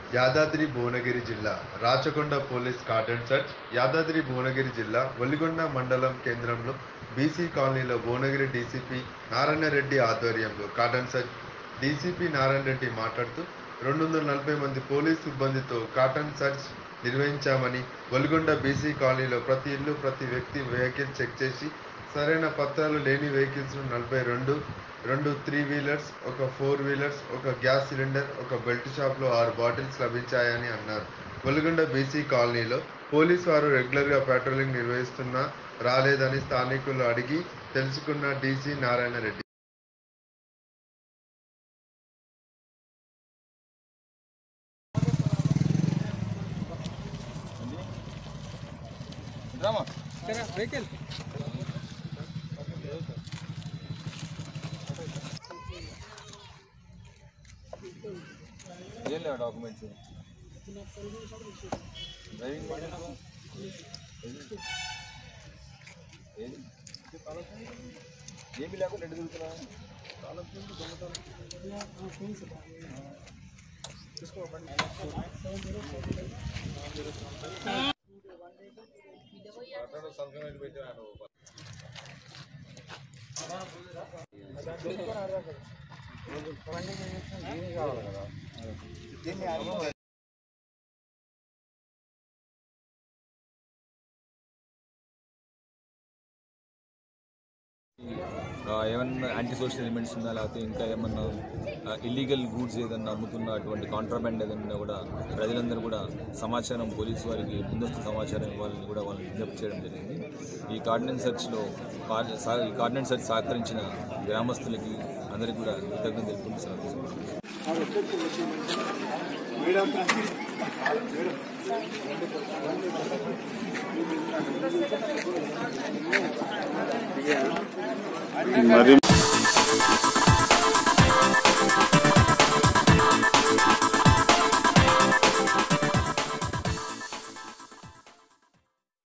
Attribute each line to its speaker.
Speaker 1: యాదాద్రి భువనగిరి జిల్లా Rachakonda police cordon search Yadadri Bhuvanagiri జిల్లా ఒలిగొండ మండలం కేంద్రంలో బీసీ కాలనీలో భువనగిరి డీసీపీ నారాయణ రెడ్డి ఆధ్వర్యంలో cordon search DCP Narayana Reddy మాట్లాడుతూ రెండు వందల నలభై మంది పోలీస్ సిబ్బందితో కాటన్ సర్చ్ నిర్వహించామని ఒలిగొండ బీసీ కాలనీలో ప్రతి ఇల్లు ప్రతి వ్యక్తి వెహికల్ చెక్ చేసి సరైన పత్రాలు లేని వెహికల్స్ నలభై రెండు రెండు త్రీ వీలర్స్ ఒక ఫోర్ వీలర్స్ ఒక గ్యాస్ సిలిండర్ ఒక బెల్ట్ షాప్లో ఆరు బాటిల్స్ లభించాయని అన్నారు వెలుగొండ బీసీ కాలనీలో పోలీస్ వారు రెగ్యులర్గా పెట్రోలింగ్ నిర్వహిస్తున్నా రాలేదని స్థానికులు అడిగి తెలుసుకున్న డీసీ నారాయణ రెడ్డి
Speaker 2: ఏం లేవు డాక్యుమెంట్స్ డ్రైవింగ్ ఏది ఏమి లేకుండా ఎటు తిరుగుతున్నా ఆ, ఏమన్నా యాంటీ సోషల్ ఎలిమెంట్స్ ఉందా లేకపోతే ఇంకా ఏమన్నా ఇల్లీగల్ గూడ్స్ ఏదన్నా అమ్ముతున్న అటువంటి కాంట్రాబ్యాండ్ ఏదన్నా కూడా ప్రజలందరూ కూడా సమాచారం పోలీసు వారికి ముందస్తు సమాచారం ఇవ్వాలని కూడా వాళ్ళని విజ్ఞప్తి చేయడం జరిగింది ఈ కార్డినెన్స్ సెర్చ్లో కార్- సా- ఈ కార్డినెన్స్ సెర్చ్ సహకరించిన గ్రామస్తులకి అందరికీ కూడా కృతజ్ఞత తెలుపుకుంటూ సెలవు తీసుకుంటున్నాను.
Speaker 3: మరి